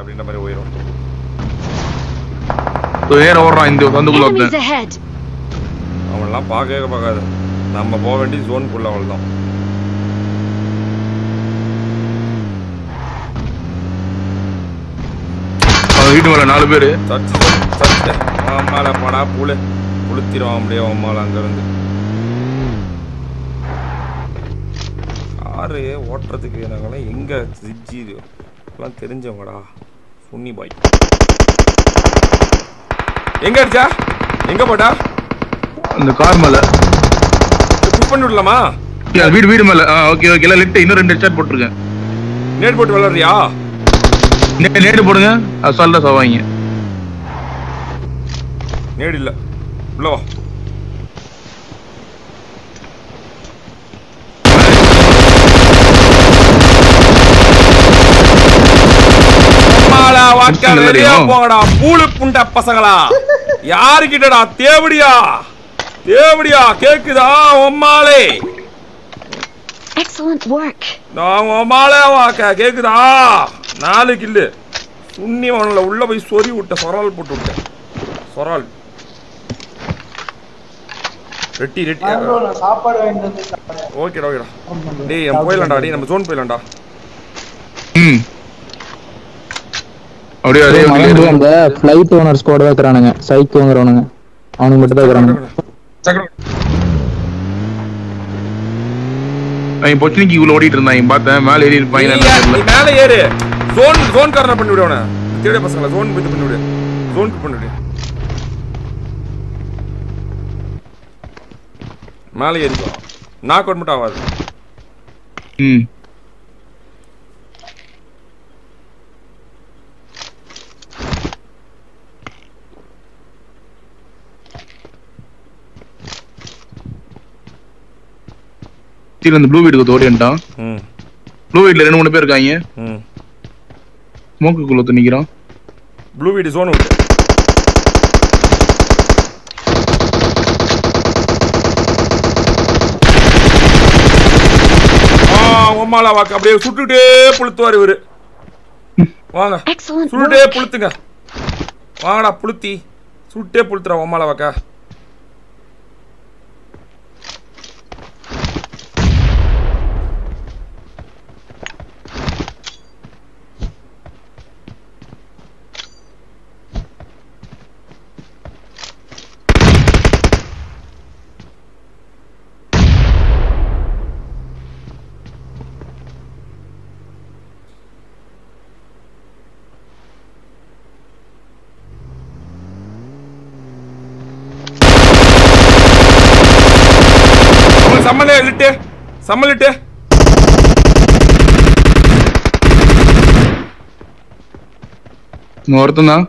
அப்படின்ற மாதிரி உயிரும் நேரம் ஓடுறான் இந்த சந்துக்குள்ள Enemies ஒருத்தன் ahead! அவன்லாம் பார்க்கவே பார்க்காது நம்ம போக வேண்டிய ஜோனுக்குள்ள அவள் தான் அவன் வீட்டு மேல நாலு பேரு சர்ச்சு சர்ச்சு அம்மால படா புழு புளுத்திடுவான் அப்படியே அம்மால அங்கேருந்து காரு ஓட்டுறதுக்கு நாங்களாம் எங்கே ஜிஜி எல்லாம் தெரிஞ்சவங்கடா சுன்னி பாய் எங்க அடிச்சா எங்க போட்டா அந்த கார் மேல புஷ் பண்ணி விடலாமா Yeah, வீடு வீடு மேல ஓகே ஓகே எல்லாம் லிஃப்ட் இன்னும் ரெண்டு ஹெட்ஷாட் போட்டிருக்கேன் நேட் போட்டு விளாடுறியா நே- நேடு போடுங்க அசால்ட்டா சவாங்க நேடு இல்ல உள்ள வா அம்மாளா, வாக்கா, முடிச்சு வெளிய நில்லடியும். போங்கடா பூளு புண்ட பசங்களா யாருக்கிட்டடா தேவடியா தேவடியா கேக்குதா உம்மாளே Excellent work! நான் உம்மாளே வாக்கா கேக்குதா நாலு கில்லு சுண்ணி அவனில் உள்ள போய் சொறி விட்ட சொரால் போட்டு விட்டேன் சொரால் ரெட்டி ரெட்டி bro, நான் சாப்பாடு வாங்கிட்டு வந்து சாப்பிடுறேன். ஓகேடா ஓகேடா டேய் நம்ம போயிடலாம்டா டேய் நம்ம ஜோன் போயிடலாம்டா ம் அப்படியே அதே மகன் வண்டியில அந்த ஃபிளைட் ஓனர் ஸ்குவாட் தான் இருக்கிறானுங்க சைக்கோங்கிறவனுங்க அவனுக்கு மட்டும் தான் இருக்கிறானுங்க அவன் பொச்சினிக்கு உள்ள ஓடிட்டு இருந்தான் பார்த்தேன் மேல ஏறி இருப்பாங்க நீ ஏ- நீ மேல ஏறு ஜோன் ஜோன் கார்னர் பண்ணி விடு அவனை தேடிய பசங்களா ஜோன் இது பண்ணி விடு ஜோனுக்கு பண்ணி விடு மேலே ஏறிக்கோ நாக் அவுட் மட்டும் ஆகாது ம் சரி அந்த ப்ளூ வீட்டுக்கு ஓடிட்டான் ம் ப்ளூ வீட்ல ரெண்டு மூணு பேர் இருக்காங்க ம் ஸ்மோக்குக்குள்ள ஒருத்தன் நிக்கிறான் ப்ளூ வீடு ஜோன் விட்டு ஆ உம்மாலா வாக்கு அப்படியே சுட்டுட்டே புளுத்துவார் இவரு வாங்க Excellent சுட்டுட்டே work! புளுத்துங்க வாங்கடா புளுத்தி சுட்டே புளுத்துறா உம்மாலா வாக்கா அவன் சம்மல லிட்டு சம்ம லிட்டு இங்க ஒருத்தன் தான்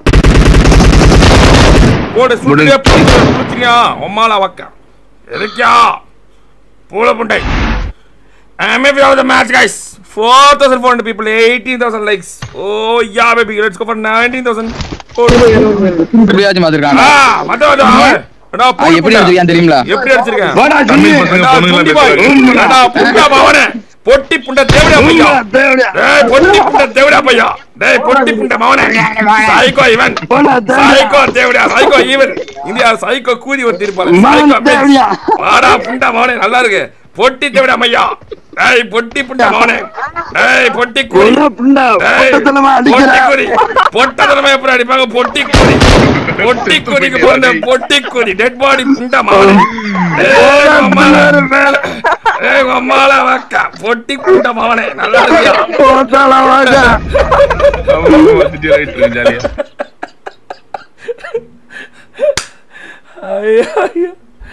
போடு சுட்டுட்டே புளுத்துங்க உம்மாலா வாக்கா எதுக்கியா பூல புண்டை MVP of the match, guys. 4,400 people, 18,000 likes. Oh, yeah, baby. Let's go for 19,000. Oh, எப்படியாச்சும் பாத்துருக்காங்க ஆ, மத்த மத்த அவன். அடா, ஆ, பூல் எப்படி புண்டை. வச்சிருக்கான்னு தெரியுங்களா எப்படி அடிச்சிருக்கேன் தமிழ் பசங்க அடா, பொண்ணுங்களா குண்டி பாய். பேசுறாங்க. அடா, புண்டா மவனே. பொட்டி புண்ட தேவடியா பையா டேய் பொட்டி புண்ட தேவடியா பையா டேய் பொட்டி புண்ட மவனே சைக்கோ இவன் சைக்கோ தேவடியா சைக்கோ இவன் இந்தியா சைக்கோ கூதி ஒருத்தி இருப்பாரு சைக்கோ bitch. வாடா புண்ட மவனே நல்லா இருக்கு பொட்டி தேவடியா மையா டேய் பொட்டி புண்ட மவனே டேய் பொட்டி கூதி டேய், பொட்டி கூதி பொட்டத்தனமா எப்படி அடிப்பாங்க பொட்டி கூதி பொட்டி கூதிக்கு பிறந்த பொட்டி கூதி டெட் பாடி புண்ட மவனே டேய், அம்மால. ஏய் அம்மால வாக்கா பொட்டி புண்ட மவனே நல்லா இருக்கியா அவன் வந்துட்டு right இருக்கு ஜாலியா ஐயோ, ஐயோ.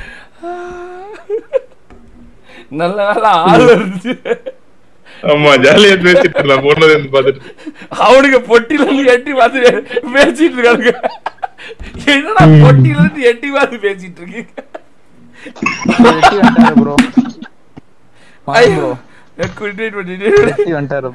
நல்ல வேலை ஆள் இருந்துச்சு ஆமா ஜாலியா பேசிட்டு இருந்தான் போனது இருந்து பார்த்துட்டு அவனுக்கு பொட்டில இருந்து எட்டி பார்த்து பேசிட்டு இருக்காங்க என்னடா பொட்டில இருந்து எட்டி பார்த்து பேசிட்டு இருக்கீங்க ப்ரோ ஐயோ குடிட்டு பண்ணிட்டு வந்துட்டாரு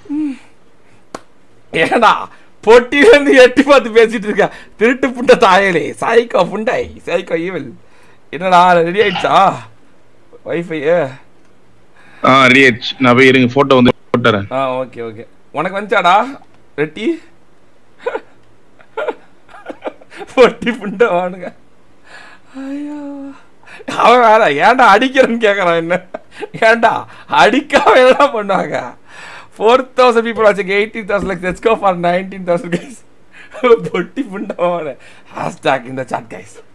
ஏடா பொட்டில இருந்து எட்டி பார்த்து பேசிட்டு இருக்க திருட்டு புண்ட தாயலே சாய்க்கோ புண்டாய் சாய்க்கோ ஈவல் என்னடா ரெடி ஆயிடுச்சா வைஃபை ஆ ரியச் நான் போய் இருங்க போட்டோ வந்து போட்டுறேன் ஆ ஓகே ஓகே உனக்கு வந்துச்சாடா ரெட்டி பொட்டி புண்டவானுங்க ஐயோ அவன் வேற ஏன்டா அடிக்கிறேன்னு கேட்கறான் என்ன ஏன்டா அடிக்காம என்ன பண்ணுவாங்க ஃபோர் தௌசண்ட் பீப்புள் வாட்சிங் eighteen thousand like let's go for nineteen thousand guys பொட்டி புண்டவான ஹேஷ்டாக் இந்த சாட் கைஸ்